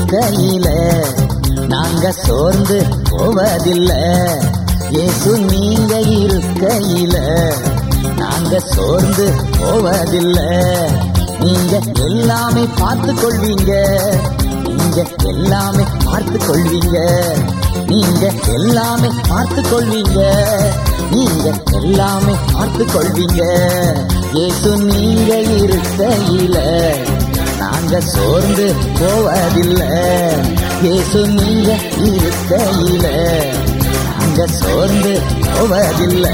இருக்கையில நாங்க சோர்ந்து போவதில்லை இயேசு நீங்க இருக்கையில நாங்க சோர்ந்து போவதில்லை நீங்க எல்லாமே பார்த்து கொள்வீங்க நீங்க எல்லாமே பார்த்து கொள்வீங்க நீங்க எல்லாமே பார்த்து கொள்வீங்க நீங்க எல்லாமே பார்த்து கொள்வீங்க இயேசு நீங்க இருக்கையில நாங்க சோர்ந்து போவதில்லை இயேசு நீங்க இருக்கையில நாங்க சோர்ந்து போவதில்லை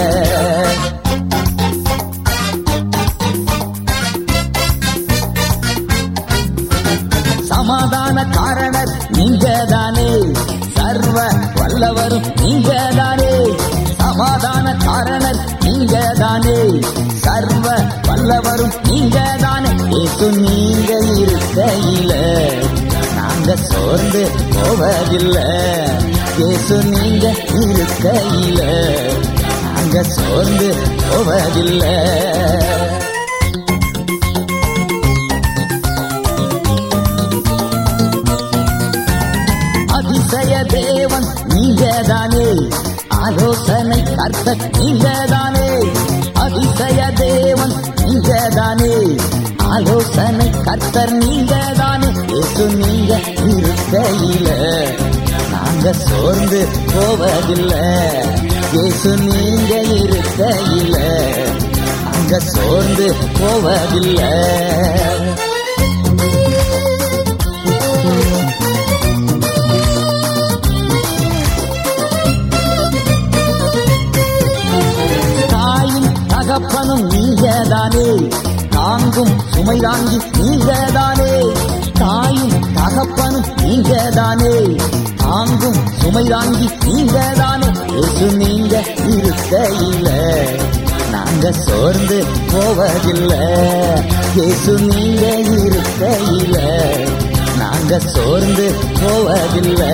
சமாதான காரணர் நீங்க தானே சர்வ வல்லவரும் நீங்க தானே சமாதான காரணர் நீங்க தானே சர்வ வல்லவரும் நீங்க தானே ஏசு நீங்க இருக்கையில நாங்க சோர்ந்து போவதில்லை ஏசு நீங்க இருக்கையில நாங்க சோர்ந்து போவதில்லை அதிசய தேவன் நீங்கதானே ஆலோசனை கர்த்த நீங்கதானே அதிசய தேவன் நீங்கதானே ஆலோசனை கர்த்தர் நீங்கதானே இயேசு நீங்க இருக்கையில நாங்க சோர்ந்து போவதில்லை இயேசு நீங்க இருக்கையில நாங்க சோர்ந்து போவதில்லை தாயும் தகப்பனும் நீங்கதானே தாங்கும் சுமை தாங்கி நீங்கதானே தாயும் தகப்பனும் நீங்கதானே தாங்கும் சுமை தாங்கி நீங்கதானே இயேசு நீங்க இருக்கையில நாங்க சோர்ந்து போவதில்லை இயேசு நீங்க இருக்கையில நாங்க சோர்ந்து போவதில்லை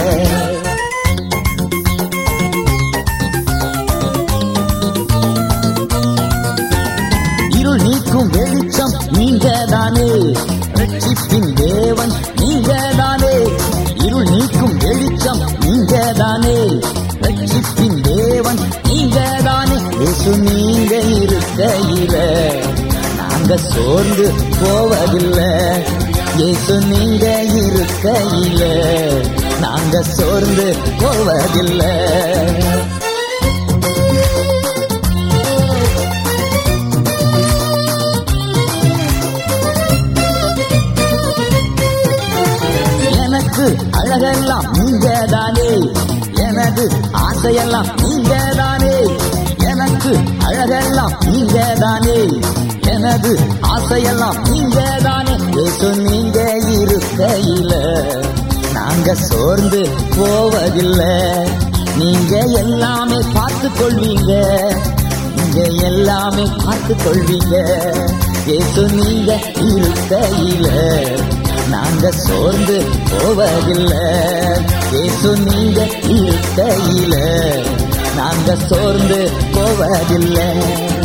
இருள் நீக்கும் வெளிச்சம் நீங்க தானே ரட்சிப்பின் தேவன் நீங்க தானே இருள் நீக்கும் வெளிச்சம் நீங்க தானே ரட்சிப்பின் தேவன் நீங்க தானே இயேசு நீங்க இருக்கையில நாங்க சோர்ந்து போவதில்லை இயேசு நீங்க இருக்கையில நாங்க சோர்ந்து போவதில்லை எனக்கு அழகெல்லாம் நீங்க தானே எனது ஆசையெல்லாம் நீங்க தானே எனக்கு அழகெல்லாம் நீங்க தானே எனது ஆசையெல்லாம் நீங்க தானே ஏசு நீங்க இருக்கையில நாங்க சோர்ந்து போவதில்லை நீங்க எல்லாமே பார்த்து கொள்வீங்க நீங்க எல்லாமே பார்த்து கொள்வீங்க ஏசு நீங்க இருக்கையில நாங்க சோர்ந்து போவதில்லை ஏசு நீங்க இருக்கையில நாங்க சோர்ந்து போவதில்லை